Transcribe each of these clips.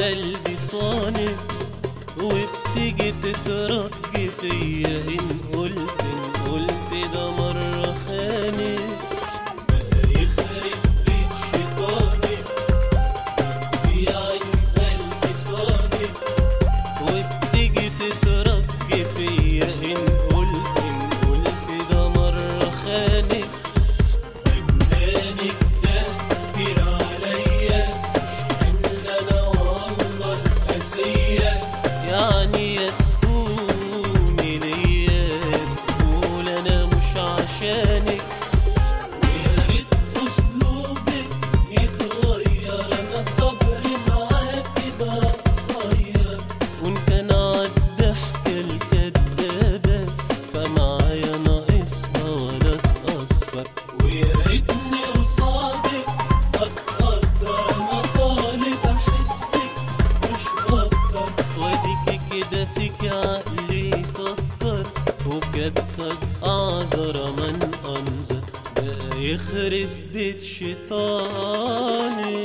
قلبي صانع وبتيجي تترج فيا إن قلت إن قلت ده مرة خانق بقى يخرب بيت شيطاني في عين قلبي صانع وبتيجي تترج فيا إن قلت إن قلت ده مرة خانق جنانك ده كتير عليا مش حمل انا والله القاسية يعني يا تكوني ليا يا تقول انا مش عشانك ويا ريت اسلوبك يتغير انا صبري معاك ده قصير وان كان عالضحكة الكدابة فمعايا ناقصها ولا اتأثر ويا ريتني قصادك اتقدر انا طالب احسك مش اقدر واديكي كده فيك عقلي يفكر وبجد اعذر من انظر بقى يخرب بيت شيطاني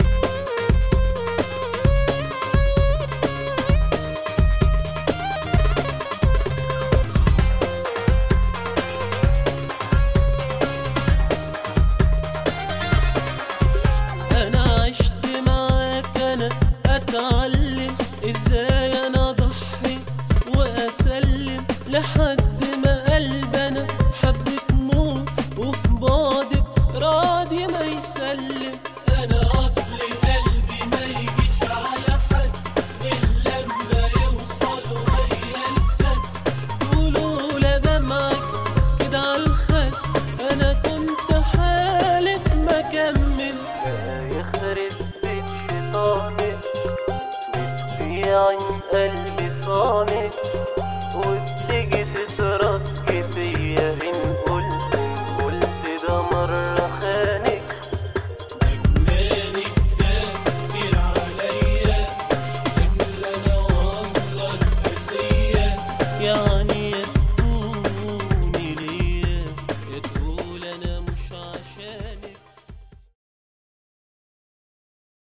انا عشت معاك انا اتعلم ازاي انا اضحي واسلم لحد ما قلبنا حبك موت وفي بعدك راضي ما يسلم انا اصلي قلبي ما يجيش على حد الا لما يوصل ويا لسان قولوا لا دمعك كده على الخد انا كنت حالف ما كمل يخرب بيت شيطاني بتبيع قلبي صامت